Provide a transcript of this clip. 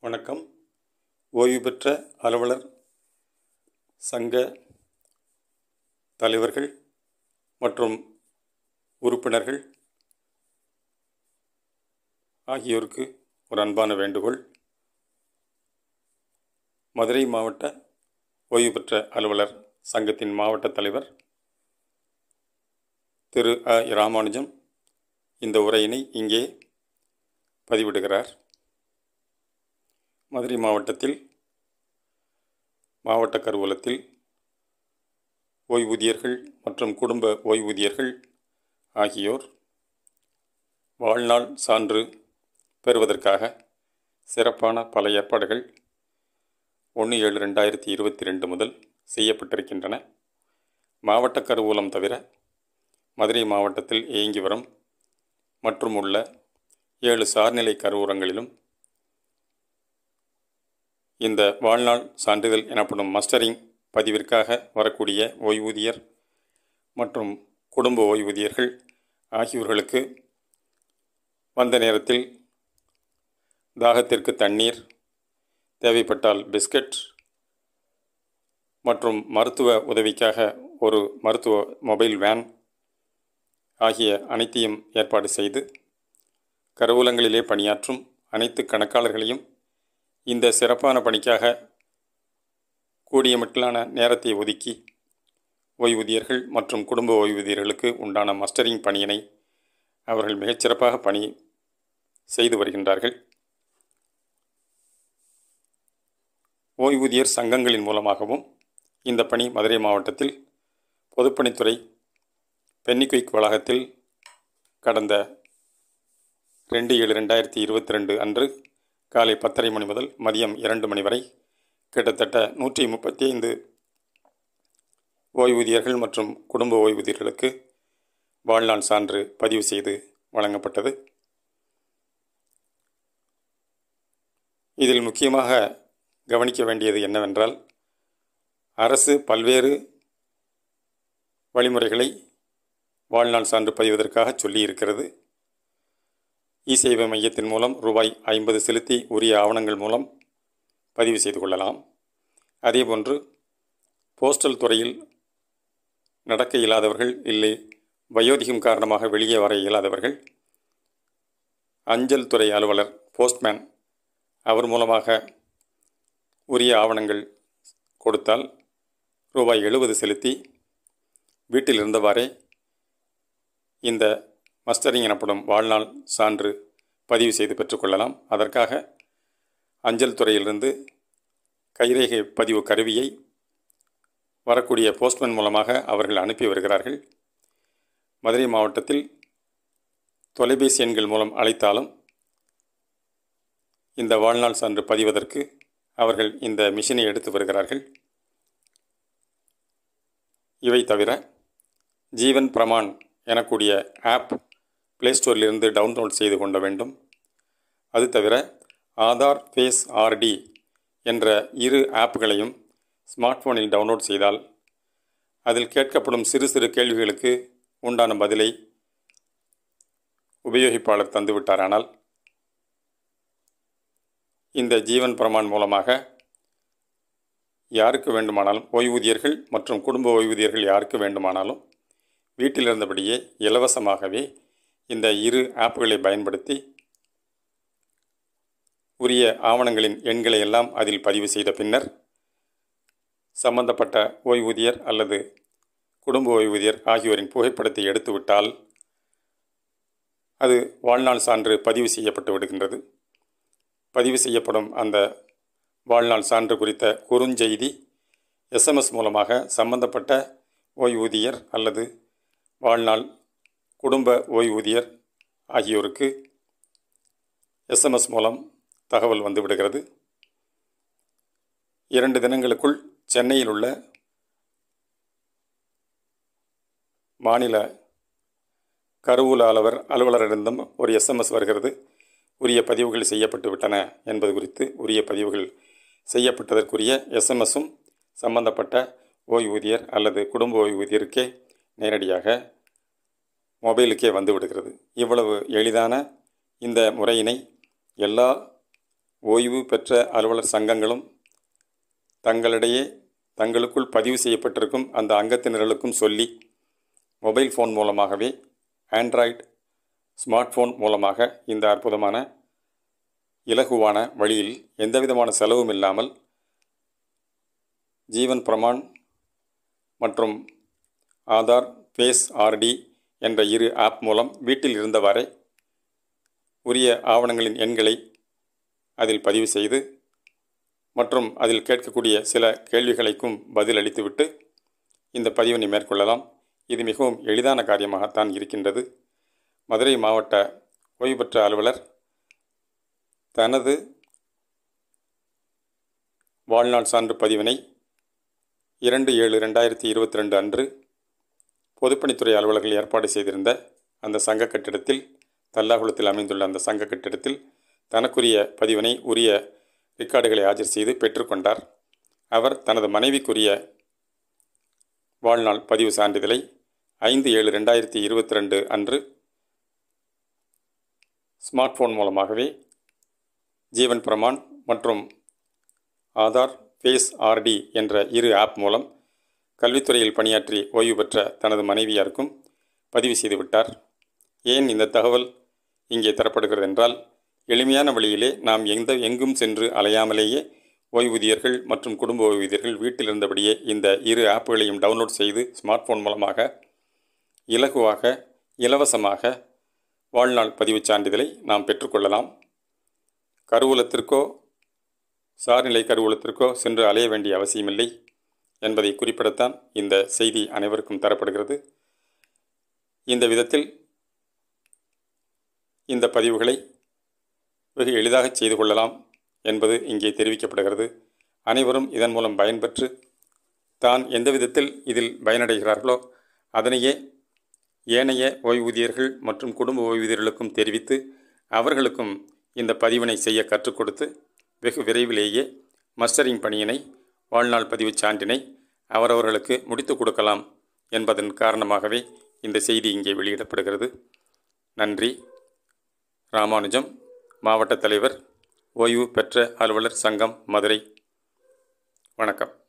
வணக்கம் ஓய்வு பெற்ற அலுவலர் சங்க தலைவர்கள் மற்றும் உறுப்பினர்கள் ஆகியோருக்கு ஒரு அன்பான வேண்டுகோள் மதுரை மாவட்ட ஓய்வு பெற்ற அலுவலர் சங்கத்தின் மாவட்ட தலைவர் திரு அ ராமானுஜம் இந்த உரையினை இங்கே பதிவிடுகிறார் மதுரை மாவட்டத்தில் மாவட்ட கருவூலத்தில் ஓய்வூதியர்கள் மற்றும் குடும்ப ஓய்வூதியர்கள் ஆகியோர் வாழ்நாள் சான்று பெறுவதற்காக சிறப்பான பல ஏற்பாடுகள் ஒன்று ஏழு ரெண்டாயிரத்தி இருபத்தி ரெண்டு முதல் செய்யப்பட்டிருக்கின்றன மாவட்ட கருவூலம் தவிர மதுரை மாவட்டத்தில் இயங்கி வரும் மற்றும் உள்ள ஏழு சார்நிலை கருவூலங்களிலும் இந்த வாழ்நாள் சான்றிதழ் எனப்படும் மஸ்டரிங் பதிவிற்காக வரக்கூடிய ஓய்வூதியர் மற்றும் குடும்ப ஓய்வூதியர்கள் ஆகியோர்களுக்கு வந்த நேரத்தில் தாகத்திற்கு தண்ணீர் தேவைப்பட்டால் பிஸ்கட் மற்றும் மருத்துவ உதவிக்காக ஒரு மருத்துவ மொபைல் வேன் ஆகிய அனைத்தையும் ஏற்பாடு செய்து கருவூலங்களிலே பணியாற்றும் அனைத்து கணக்காளர்களையும் இந்த சிறப்பான பணிக்காக கூடிய மட்டிலான நேரத்தை ஒதுக்கி ஓய்வூதியர்கள் மற்றும் குடும்ப ஓய்வூதியர்களுக்கு உண்டான மஸ்டரிங் பணியினை அவர்கள் மிகச்சிறப்பாக பணி செய்து வருகின்றார்கள் ஓய்வூதியர் சங்கங்களின் மூலமாகவும் இந்த பணி மதுரை மாவட்டத்தில் பொதுப்பணித்துறை பென்னிக்விக் வளாகத்தில் கடந்த ரெண்டு ஏழு ரெண்டாயிரத்தி இருபத்தி ரெண்டு அன்று காலை பத்தரை மணி முதல் மதியம் இரண்டு மணி வரை கிட்டத்தட்ட நூற்றி முப்பத்தி ஐந்து ஓய்வூதியர்கள் மற்றும் குடும்ப ஓய்வூதியர்களுக்கு வாழ்நாள் சான்று பதிவு செய்து வழங்கப்பட்டது இதில் முக்கியமாக கவனிக்க வேண்டியது என்னவென்றால் அரசு பல்வேறு வழிமுறைகளை வாழ்நாள் சான்று பதிவதற்காக சொல்லியிருக்கிறது இ சேவை மையத்தின் மூலம் ரூபாய் ஐம்பது செலுத்தி உரிய ஆவணங்கள் மூலம் பதிவு செய்து கொள்ளலாம் அதேபோன்று போஸ்டல் துறையில் நடக்க இயலாதவர்கள் இல்லை வயோதிகம் காரணமாக வெளியே வர இயலாதவர்கள் அஞ்சல் துறை அலுவலர் போஸ்ட்மேன் அவர் மூலமாக உரிய ஆவணங்கள் கொடுத்தால் ரூபாய் எழுபது செலுத்தி வீட்டில் இருந்தவாறே இந்த மஸ்டரிங் எனப்படும் வாழ்நாள் சான்று பதிவு செய்து பெற்றுக்கொள்ளலாம் அதற்காக அஞ்சல் துறையிலிருந்து கைரேகை பதிவு கருவியை வரக்கூடிய போஸ்ட்மேன் மூலமாக அவர்கள் அனுப்பி வருகிறார்கள் மதுரை மாவட்டத்தில் தொலைபேசி எண்கள் மூலம் அழைத்தாலும் இந்த வாழ்நாள் சான்று பதிவதற்கு அவர்கள் இந்த மிஷினை எடுத்து வருகிறார்கள் இவை தவிர ஜீவன் பிரமான் எனக்கூடிய ஆப் ப்ளே ஸ்டோரிலிருந்து டவுன்லோட் செய்து கொள்ள வேண்டும் அது தவிர ஆதார் ஃபேஸ் ஆர்டி என்ற இரு ஆப்புகளையும் ஸ்மார்ட் ஃபோனில் டவுன்லோட் செய்தால் அதில் கேட்கப்படும் சிறு சிறு கேள்விகளுக்கு உண்டான பதிலை உபயோகிப்பாளர் தந்துவிட்டாரானால் இந்த ஜீவன் பிரமான் மூலமாக யாருக்கு வேண்டுமானாலும் ஓய்வூதியர்கள் மற்றும் குடும்ப ஓய்வூதியர்கள் யாருக்கு வேண்டுமானாலும் வீட்டில் இருந்தபடியே இலவசமாகவே இந்த இரு ஆப்புகளை பயன்படுத்தி உரிய ஆவணங்களின் எண்களை எல்லாம் அதில் பதிவு செய்த பின்னர் சம்பந்தப்பட்ட ஓய்வூதியர் அல்லது குடும்ப ஓய்வூதியர் ஆகியோரின் புகைப்படத்தை எடுத்துவிட்டால் அது வாழ்நாள் சான்று பதிவு செய்யப்பட்டு விடுகின்றது பதிவு செய்யப்படும் அந்த வாழ்நாள் சான்று குறித்த குறுஞ்செய்தி எஸ்எம்எஸ் மூலமாக சம்பந்தப்பட்ட ஓய்வூதியர் அல்லது வாழ்நாள் குடும்ப ஓய்வூதியர் ஆகியோருக்கு எஸ்எம்எஸ் மூலம் தகவல் வந்து விடுகிறது இரண்டு தினங்களுக்குள் சென்னையில் உள்ள மாநில கருவூல அலுவலர் அலுவலரிடம் ஒரு எஸ்எம்எஸ் வருகிறது உரிய பதிவுகள் செய்யப்பட்டு விட்டன என்பது குறித்து உரிய பதிவுகள் செய்யப்பட்டதற்குரிய எஸ்எம்எஸும் சம்பந்தப்பட்ட ஓய்வூதியர் அல்லது குடும்ப ஓய்வூதியருக்கே நேரடியாக மொபைலுக்கே வந்து விடுகிறது இவ்வளவு எளிதான இந்த முறையினை எல்லா ஓய்வு பெற்ற அலுவலர் சங்கங்களும் தங்களிடையே தங்களுக்குள் பதிவு செய்யப்பட்டிருக்கும் அந்த அங்கத்தினர்களுக்கும் சொல்லி மொபைல் ஃபோன் மூலமாகவே ஆண்ட்ராய்டு ஸ்மார்ட் ஃபோன் மூலமாக இந்த அற்புதமான இலகுவான வழியில் எந்தவிதமான செலவும் இல்லாமல் ஜீவன் பிரமான் மற்றும் ஆதார் ஃபேஸ் ஆர்டி என்ற இரு ஆப் மூலம் வீட்டில் இருந்தவாறே உரிய ஆவணங்களின் எண்களை அதில் பதிவு செய்து மற்றும் அதில் கேட்கக்கூடிய சில கேள்விகளுக்கும் பதில் அளித்துவிட்டு இந்த பதிவினை மேற்கொள்ளலாம் இது மிகவும் எளிதான காரியமாகத்தான் இருக்கின்றது மதுரை மாவட்ட ஓய்வு பெற்ற அலுவலர் தனது வாழ்நாள் சான்று பதிவினை இரண்டு ஏழு ரெண்டாயிரத்தி இருபத்தி ரெண்டு அன்று பொதுப்பணித்துறை அலுவலர்கள் ஏற்பாடு செய்திருந்த அந்த சங்க கட்டிடத்தில் தல்லாகுளத்தில் அமைந்துள்ள அந்த சங்க கட்டிடத்தில் தனக்குரிய பதிவினை உரிய ரெக்கார்டுகளை ஆஜர் செய்து பெற்றுக்கொண்டார் அவர் தனது மனைவிக்குரிய வாழ்நாள் பதிவு சான்றிதழை ஐந்து ஏழு ரெண்டாயிரத்தி இருபத்தி ரெண்டு அன்று ஸ்மார்ட் ஃபோன் மூலமாகவே ஜீவன் பிரமான் மற்றும் ஆதார் ஃபேஸ் ஆர்டி என்ற இரு ஆப் மூலம் கல்வித்துறையில் பணியாற்றி ஓய்வு பெற்ற தனது மனைவியாருக்கும் பதிவு செய்துவிட்டார் ஏன் இந்த தகவல் இங்கே தரப்படுகிறது என்றால் எளிமையான வழியிலே நாம் எந்த எங்கும் சென்று அலையாமலேயே ஓய்வூதியர்கள் மற்றும் குடும்ப ஓய்வூதியர்கள் வீட்டில் இருந்தபடியே இந்த இரு ஆப்புகளையும் டவுன்லோட் செய்து ஸ்மார்ட் ஃபோன் மூலமாக இலகுவாக இலவசமாக வாழ்நாள் பதிவுச் சான்றிதழை நாம் பெற்றுக்கொள்ளலாம் கருவூலத்திற்கோ சார்நிலை கருவூலத்திற்கோ சென்று அலைய வேண்டிய அவசியமில்லை என்பதை குறிப்பிடத்தான் இந்த செய்தி அனைவருக்கும் தரப்படுகிறது இந்த விதத்தில் இந்த பதிவுகளை வெகு எளிதாக செய்து கொள்ளலாம் என்பது இங்கே தெரிவிக்கப்படுகிறது அனைவரும் இதன் மூலம் பயன்பெற்று தான் எந்த விதத்தில் இதில் பயனடைகிறார்களோ அதனையே ஏனைய ஓய்வூதியர்கள் மற்றும் குடும்ப ஓய்வூதியர்களுக்கும் தெரிவித்து அவர்களுக்கும் இந்த பதிவினை செய்ய கற்றுக் கொடுத்து வெகு விரைவிலேயே மஸ்டரிங் பணியினை வாழ்நாள் பதிவுச் சான்றினை அவரவர்களுக்கு முடித்து கொடுக்கலாம் என்பதன் காரணமாகவே இந்த செய்தி இங்கே வெளியிடப்படுகிறது நன்றி ராமானுஜம் மாவட்ட தலைவர் ஓய்வு பெற்ற அலுவலர் சங்கம் மதுரை வணக்கம்